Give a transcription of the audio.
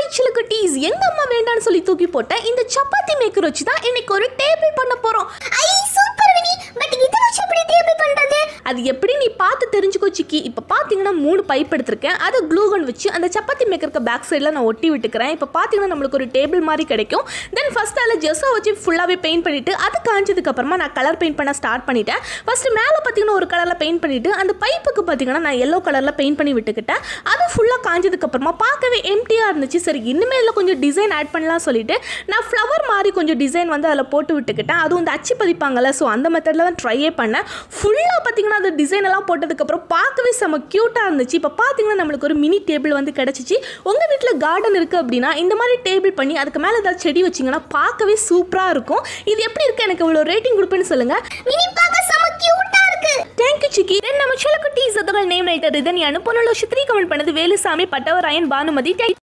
சில குட்டீஸ் எங்க அம்மா வேண்டாம்னு சொல்லி தூக்கி போட்ட இந்த சப்பாத்தி மேக்கர் வச்சு தான் இன்னைக்கு ஒரு டேபிள் பண்ண போறோம் ஐ சூப்பர் வினி பட் இதை வச்சு எப்படி டேபிள் பண்றது அது எப்படி நீ பார்த்து தெரிஞ்சுக்கோ சிக்கி இப்போ பார்த்தீங்கன்னா மூணு பைப் எடுத்திருக்கேன் அதை க்ளூகன் வச்சு அந்த சப்பாத்தி மேக்கருக்கு பேக் சைடில் நான் ஒட்டி விட்டுக்கிறேன் இப்போ பார்த்தீங்கன்னா நம்மளுக்கு ஒரு டேபிள் மாதிரி கிடைக்கும் தென் ஃபர்ஸ்ட் அதில் ஜெஸ்ஸை வச்சு ஃபுல்லாகவே பெயிண்ட் பண்ணிவிட்டு அது காஞ்சதுக்கு அப்புறமா நான் கலர் பெயிண்ட் பண்ண ஸ்டார்ட் பண்ணிட்டேன் ஃபர்ஸ்ட் மேலே பார்த்தீங்கன்னா ஒரு கலரில் பெயிண்ட் பண்ணிவிட்டு அந்த பைப்புக்கு பார்த்தீங்கன்னா நான் எல்லோ கலரில் பெயிண்ட் பண்ணி விட்டுக்கிட்டேன் அது ஃபுல்லாக காஞ்சதுக்கு அப்புறமா பார்க்கவே எம்டியாக இருந்துச்சு சரி இனிமேல் இதில் கொஞ்சம் டிசைன் ஆட் பண்ணலாம் சொல்லிட்டு நான் ஃப்ளவர் மாதிரி கொஞ்சம் டிசைன் வந்து அதில் போட்டு விட்டுக்கிட்டேன் அதுவும் இந்த அச்சு பதிப்பாங்கல்ல ஸோ அந்த மெத்தடில் தான் ட்ரையே பண்ணேன் ஃபுல்லாக பார்த்தீங்கன்னா அந்த டிசைன் எல்லாம் போட்டதுக்கப்புறம் பார்க்கவே செம க்யூட்டாக இருந்துச்சு இப்போ பார்த்தீங்கன்னா நம்மளுக்கு ஒரு மினி டேபிள் வந்து கிடச்சிச்சு உங்கள் வீட்டில் கார்டன் இருக்குது அப்படின்னா இந்த மாதிரி டேபிள் பண்ணி அதுக்கு மேலே ஏதாவது செடி வச்சிங்கன்னா பார்க்கவே சூப்பராக இருக்கும் இது எப்படி இருக்குது எனக்கு இவ்வளோ ரேட்டிங் கொடுப்பேன்னு சொல்லுங்கள் வினி பார்க்க செம கியூட்டா இருக்கு தேங்க்யூ சிக்கி தென் நம்ம சில குட்டி சத்துகள் நேம் ரைட்டர் இதை நீ அனுப்பணும் த்ரீ கமெண்ட் பண்ணது வேலுசாமி பட்டவராயன் பானுமதி